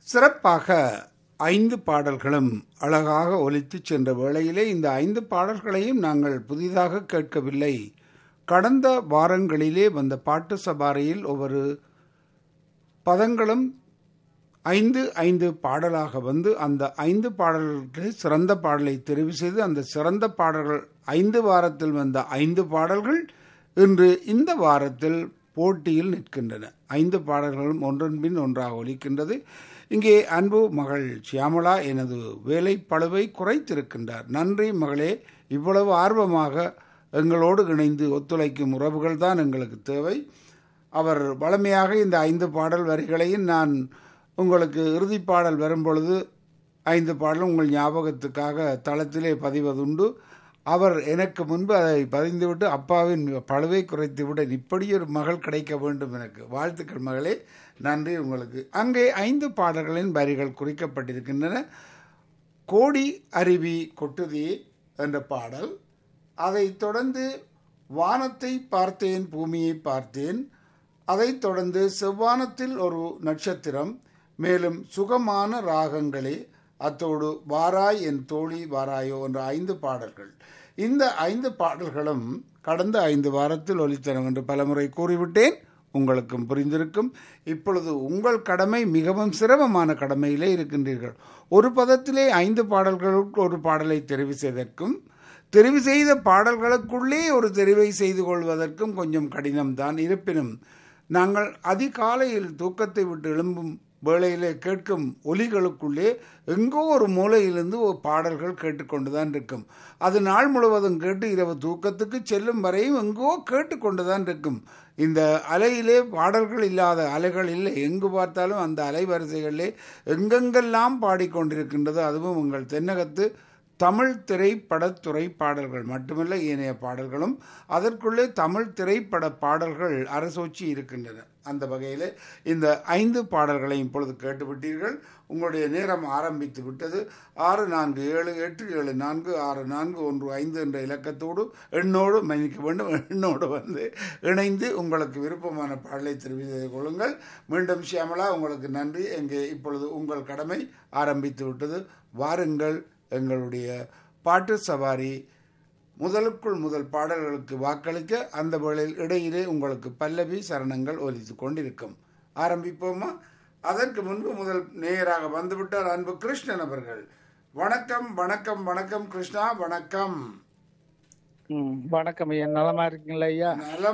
சிறப்பாக ஐந்து பாடல்களும் அழகாக ஒலித்துச் சென்ற வேளையிலே இந்த ஐந்து பாடல்களையும் நாங்கள் புதிதாக கேட்கவில்லை கடந்த வாரங்களிலே வந்த பாட்டு சபாரியில் ஒவ்வொரு பதங்களும் ஐந்து ஐந்து பாடலாக வந்து அந்த ஐந்து பாடல்களில் சிறந்த பாடலை தெரிவு செய்து அந்த சிறந்த பாடல்கள் ஐந்து வாரத்தில் வந்த ஐந்து பாடல்கள் இன்று இந்த வாரத்தில் போட்டியில் நிற்கின்றன ஐந்து பாடல்களும் ஒன்றன் பின் ஒன்றாக ஒலிக்கின்றது இங்கே அன்பு மகள் சியாமளா எனது வேலை பழுவை குறைத்திருக்கின்றார் நன்றி மகளே இவ்வளவு ஆர்வமாக எங்களோடு இணைந்து ஒத்துழைக்கும் உறவுகள் தான் எங்களுக்கு தேவை அவர் வளமையாக இந்த ஐந்து பாடல் வரிகளையும் நான் உங்களுக்கு இறுதி பாடல் வரும்பொழுது ஐந்து பாடலும் உங்கள் ஞாபகத்துக்காக தளத்திலே பதிவதுண்டு அவர் எனக்கு முன்பு அதை பதிந்துவிட்டு அப்பாவின் பழுவை குறைத்துவிட இப்படி ஒரு மகள் கிடைக்க வேண்டும் எனக்கு வாழ்த்துக்கள் மகளே நன்றி உங்களுக்கு அங்கே ஐந்து பாடல்களின் வரிகள் குறிக்கப்பட்டிருக்கின்றன கோடி அருவி கொட்டுதே என்ற பாடல் அதைத் தொடர்ந்து வானத்தை பார்த்தேன் பூமியை பார்த்தேன் அதைத் தொடர்ந்து செவ்வானத்தில் ஒரு நட்சத்திரம் மேலும் சுகமான ராகங்களே அத்தோடு வாராய் என் தோழி வாராயோ என்ற ஐந்து பாடல்கள் இந்த ஐந்து பாடல்களும் கடந்த ஐந்து வாரத்தில் ஒலித்தனம் என்று பலமுறை கூறிவிட்டேன் உங்களுக்கும் புரிந்திருக்கும் இப்பொழுது உங்கள் கடமை மிகவும் சிரமமான கடமையிலே இருக்கின்றீர்கள் ஒரு பதத்திலே ஐந்து பாடல்களுக்கு ஒரு பாடலை தெரிவு செய்வதற்கும் தெரிவு செய்த பாடல்களுக்குள்ளே ஒரு தெரிவை செய்து கொள்வதற்கும் கொஞ்சம் கடினம்தான் இருப்பினும் நாங்கள் அதிகாலையில் தூக்கத்தை விட்டு எழும்பும் வேளையிலே கேட்கும் ஒலிகளுக்குள்ளே எங்கோ ஒரு மூலையிலிருந்து ஒரு பாடல்கள் கேட்டுக்கொண்டுதான் இருக்கும் அது நாள் முழுவதும் கேட்டு இரவு தூக்கத்துக்கு செல்லும் வரையும் எங்கோ கேட்டுக்கொண்டுதான் இருக்கும் இந்த அலையிலே பாடல்கள் இல்லாத அலைகள் இல்லை எங்கு பார்த்தாலும் அந்த அலைவரிசைகளிலே எங்கெங்கெல்லாம் பாடிக்கொண்டிருக்கின்றது அதுவும் உங்கள் தென்னகத்து தமிழ் திரைப்படத்துறை பாடல்கள் மட்டுமல்ல ஏனைய பாடல்களும் அதற்குள்ளே தமிழ் திரைப்பட பாடல்கள் அரசோச்சி இருக்கின்றன அந்த வகையில் இந்த ஐந்து பாடல்களை இப்பொழுது கேட்டுவிட்டீர்கள் உங்களுடைய நேரம் ஆரம்பித்து விட்டது ஆறு நான்கு ஏழு எட்டு ஏழு நான்கு ஆறு நான்கு ஒன்று ஐந்து என்ற இலக்கத்தோடு எண்ணோடு மன்னிக்க வேண்டும் எண்ணோடு வந்து இணைந்து உங்களுக்கு விருப்பமான பாடலை தெரிவித்து கொள்ளுங்கள் மீண்டும் ஷியாமலா உங்களுக்கு நன்றி எங்கே இப்பொழுது உங்கள் கடமை ஆரம்பித்து விட்டது வாருங்கள் எங்களுடைய பாட்டு சவாரி முதலுக்குள் முதல் பாடல்களுக்கு வாக்களிக்க அந்த வேளையில் இடையிலே உங்களுக்கு பல்லவி சரணங்கள் ஒலித்து கொண்டிருக்கும் ஆரம்பிப்போமா அதற்கு முன்பு முதல் நேராக வந்துவிட்டார் அன்பு கிருஷ்ணன் அவர்கள் வணக்கம் வணக்கம் வணக்கம் கிருஷ்ணா வணக்கம் ம், வணக்கம் ஐயா நலமா இருக்கீங்களா ஐயா நலம்